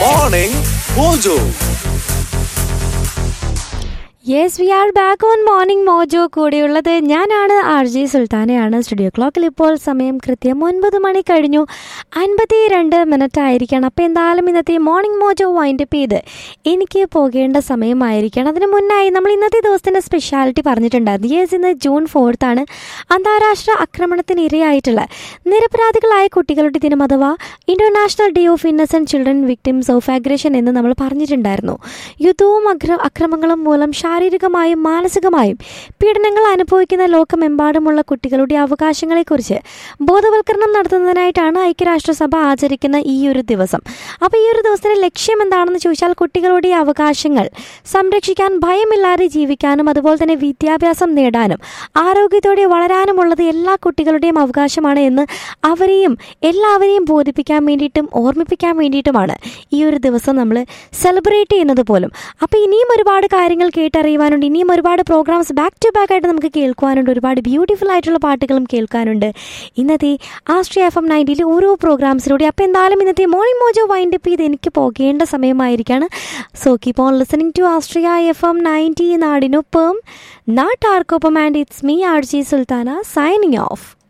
Morning Mojo. Yes we are back on morning Mojo കൂടെയുള്ളത് ഞാനാണ് R J സുൽത്താനയാണ് studio ക്ലോക്കിൽ ഇപ്പോൾ സമയം കൃത്യം ഒൻപത് മണി കഴിഞ്ഞു അൻപത്തി രണ്ട് മിനിറ്റ് ആയിരിക്കണം അപ്പോൾ എന്തായാലും ഇന്നത്തെ മോർണിംഗ് മോജോ വൈൻഡപ്പ് ചെയ്ത് എനിക്ക് പോകേണ്ട സമയമായിരിക്കണം അതിന് മുന്നായി നമ്മൾ ഇന്നത്തെ ദിവസത്തിൻ്റെ സ്പെഷ്യാലിറ്റി പറഞ്ഞിട്ടുണ്ടായിരുന്നു യെസ് ഇന്ന് ജൂൺ ഫോർത്ത് ആണ് അന്താരാഷ്ട്ര ആക്രമണത്തിന് ഇരയായിട്ടുള്ള നിരപരാധികളായ കുട്ടികളുടെ ദിനം അഥവാ international day of innocent children victims of aggression എന്ന് നമ്മൾ പറഞ്ഞിട്ടുണ്ടായിരുന്നു യുദ്ധവും അഗ്ര അക്രമങ്ങളും മൂലം ശാരീരികമായും മാനസികമായും പീഡനങ്ങൾ അനുഭവിക്കുന്ന ലോകമെമ്പാടുമുള്ള കുട്ടികളുടെ അവകാശങ്ങളെക്കുറിച്ച് ബോധവൽക്കരണം നടത്തുന്നതിനായിട്ടാണ് ഐക്യരാഷ്ട്രസഭ ആചരിക്കുന്ന ഈ ഒരു ദിവസം അപ്പോൾ ഈ ഒരു ദിവസത്തിന്റെ ലക്ഷ്യം എന്താണെന്ന് ചോദിച്ചാൽ കുട്ടികളുടെ അവകാശങ്ങൾ സംരക്ഷിക്കാൻ ഭയമില്ലാതെ ജീവിക്കാനും അതുപോലെ തന്നെ വിദ്യാഭ്യാസം നേടാനും ആരോഗ്യത്തോടെ വളരാനുമുള്ളത് എല്ലാ കുട്ടികളുടെയും അവകാശമാണ് എന്ന് അവരെയും എല്ലാവരെയും ബോധിപ്പിക്കാൻ വേണ്ടിയിട്ടും ഓർമ്മിപ്പിക്കാൻ വേണ്ടിയിട്ടുമാണ് ഈ ഒരു ദിവസം നമ്മൾ സെലിബ്രേറ്റ് ചെയ്യുന്നത് പോലും അപ്പോൾ ഇനിയും ഒരുപാട് കാര്യങ്ങൾ കേട്ടറിയുവാനുണ്ട് ഇനിയും ഒരുപാട് പ്രോഗ്രാംസ് ബാക്ക് ടു ബാക്ക് ആയിട്ട് നമുക്ക് കേൾക്കുവാനുണ്ട് ഒരുപാട് ബ്യൂട്ടിഫുൾ ആയിട്ടുള്ള പാട്ടുകളും കേൾക്കാനുണ്ട് ഇന്നത്തെ ആസ്ട്രിയ എഫ് എം നയൻറ്റിയിലെ ഓരോ പ്രോഗ്രാംസിലൂടെ അപ്പോൾ എന്തായാലും ഇന്നത്തെ മോർണിംഗ് മോജോ വൈൻഡപ്പ് ചെയ്ത് എനിക്ക് പോകേണ്ട സമയമായിരിക്കാണ് so keep on listening to Austria F M ninety നാടിനൊപ്പം നാട്ടാർക്കൊപ്പം and it's me R G Sultana signing of